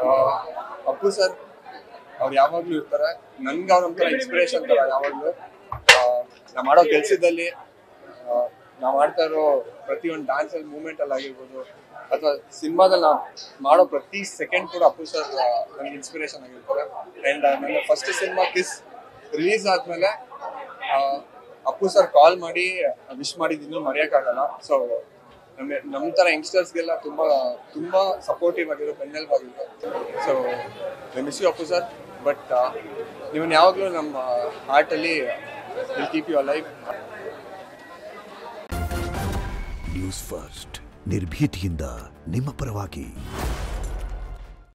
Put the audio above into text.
Appu sir ಅವ್ರು ಯಾವಾಗ್ಲೂ ಇರ್ತಾರೆ ನನ್ಗೆ ಅವ್ರ ಒಂಥರ ಇನ್ಸ್ಪಿರೇಷನ್ ತರ ಯಾವಾಗ್ಲೂ ನಾ ಮಾಡೋ ಕೆಲ್ಸದಲ್ಲಿ ನಾ ಮಾಡ್ತಾ ಇರೋ ಪ್ರತಿಯೊಂದು ಡ್ಯಾನ್ಸ್ ಅಲ್ಲಿ ಮೂಮೆಂಟ್ ಅಲ್ಲಿ ಆಗಿರ್ಬೋದು ಅಥವಾ ಸಿನಿಮಾದಲ್ಲಿ ನಾವು ಮಾಡೋ ಪ್ರತಿ ಸೆಕೆಂಡ್ ಕೂಡ ಅಪ್ಪು ಸರ್ ನನಗೆ ಇನ್ಸ್ಪಿರೇಷನ್ ಆಗಿರ್ತಾರೆ ಅಂಡ್ ನನ್ನ ಫಸ್ಟ್ ಸಿನಿಮಾ ಕಿಸ್ ರಿಲೀಸ್ ಆದ್ಮೇಲೆ ಆ, ಅಪ್ಪು ಸರ್ ಕಾಲ್ ಮಾಡಿ ವಿಶ್ ಮಾಡಿದ್ದು ಮರೆಯೋಕ್ಕಾಗಲ್ಲ ಸೊ ನಮ್ಮ ನಮ್ಮ ಥರ ಯಂಗ್ಸ್ಟರ್ಸ್ಗೆಲ್ಲ ತುಂಬ ತುಂಬ ಸಪೋರ್ಟಿವ್ ಆಗಿರೋ ಬೆನ್ನೆಲ್ಬು ಆಗಿರೋ so miss you Appu sir but ನೀವನ್ನ ಯಾವಾಗಲೂ ನಮ್ಮ ಹಾರ್ಟಲ್ಲಿ will keep you life news first ನಿರ್ಭೀತಿಯಿಂದ ನಿಮ್ಮ ಪರವಾಗಿ